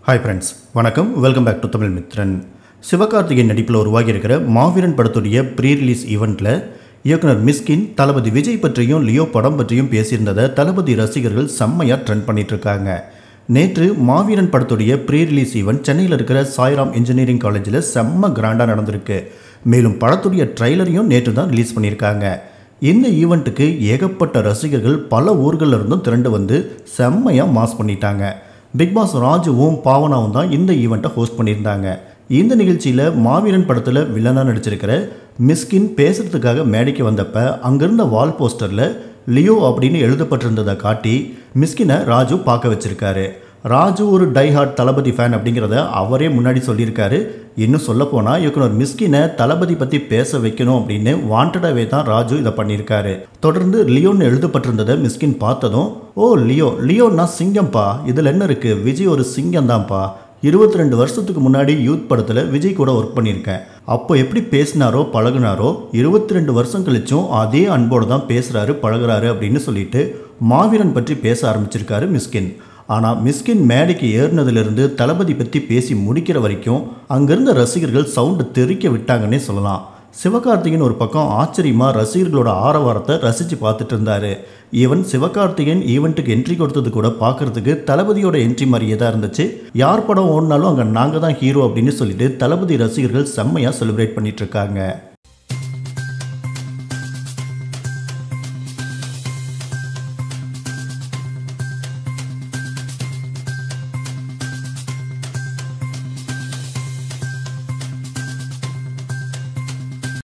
hi friends வணக்கம் welcome back to Tamil Mithran Sivakarthikeyan நடிப்பில் உருவாகி இருக்கிற மாவீரன் படத்துடைய ப்ரீ ரிலீஸ் ஈவெண்ட்டில் இயக்குனர் மிஸ்கின் தளபதி விஜய் பற்றியும் லியோ படம் பற்றியும் பேசியிருந்ததை தளபதி ரசிகர்கள் செம்மையாக ட்ரெண்ட் பண்ணிட்டு இருக்காங்க நேற்று மாவீரன் படத்துடைய ப்ரீ ரிலீஸ் ஈவெண்ட் சென்னையில் இருக்கிற சாய்ராம் இன்ஜினியரிங் காலேஜில் செம்ம கிராண்டாக நடந்திருக்கு மேலும் படத்துடைய ட்ரைலரையும் நேற்று தான் ரிலீஸ் பண்ணியிருக்காங்க இந்த ஈவெண்ட்டுக்கு ஏகப்பட்ட ரசிகர்கள் பல ஊர்கள்ல இருந்தும் திரண்டு வந்து செம்மையாக மாஸ் பண்ணிட்டாங்க பிக் பாஸ் ராஜுவும் பாவனாவும் தான் இந்த ஈவெண்ட்டை ஹோஸ்ட் பண்ணியிருந்தாங்க இந்த நிகழ்ச்சியில் மாவீரன் படத்தில் வில்லனாக நடிச்சிருக்கிற மிஸ்கின் பேசுறதுக்காக மேடைக்கு வந்தப்ப அங்கிருந்த வால் போஸ்டரில் லியோ அப்படின்னு எழுதப்பட்டிருந்ததை காட்டி மிஸ்கினை ராஜு பார்க்க வச்சிருக்காரு ராஜு ஒரு டைஹார்ட் தளபதி ஃபேன் அப்படிங்கிறத அவரே முன்னாடி சொல்லியிருக்காரு இன்னும் சொல்லப்போனால் இயக்குனர் மிஸ்கினை தளபதி பற்றி பேச வைக்கணும் அப்படின்னு வாண்டடாகவே தான் ராஜு இதை பண்ணியிருக்காரு தொடர்ந்து லியோன்னு எழுதப்பட்டிருந்ததை மிஸ்கின் பார்த்ததும் ஓ லியோ லியோன்னா சிங்கம்பா இதில் என்ன இருக்குது விஜய் ஒரு சிங்கம் தான்ப்பா இருபத்தி ரெண்டு வருஷத்துக்கு முன்னாடி யூத் படத்தில் விஜய் கூட ஒர்க் பண்ணியிருக்கேன் அப்போ எப்படி பேசினாரோ பழகுனாரோ இருபத்தி ரெண்டு வருஷம் கழிச்சும் அதே அன்போடு தான் பேசுகிறாரு பழகுறாரு அப்படின்னு சொல்லிட்டு மாவீரன் பற்றி பேச ஆரம்பிச்சிருக்காரு மிஸ்கின் ஆனால் மிஸ்கின் மேடைக்கு ஏறினதுலேருந்து தளபதி பற்றி பேசி முடிக்கிற வரைக்கும் அங்கேருந்த ரசிகர்கள் சவுண்டு தெறிக்க விட்டாங்கன்னே சொல்லலாம் சிவகார்த்திகேயன் ஒரு பக்கம் ஆச்சரியமாக ரசிகர்களோட ஆரவாரத்தை ரசித்து பார்த்துட்டு இருந்தார் ஈவன் சிவகார்த்திகேயன் ஈவெண்ட்டுக்கு என்ட்ரி கொடுத்தது கூட பார்க்கறதுக்கு தளபதியோட என்ட்ரி மாதிரியே தான் இருந்துச்சு யார் படம் ஓடினாலும் அங்கே நாங்கள் தான் ஹீரோ அப்படின்னு சொல்லிட்டு தளபதி ரசிகர்கள் செம்மையாக செலிப்ரேட் பண்ணிட்டு இருக்காங்க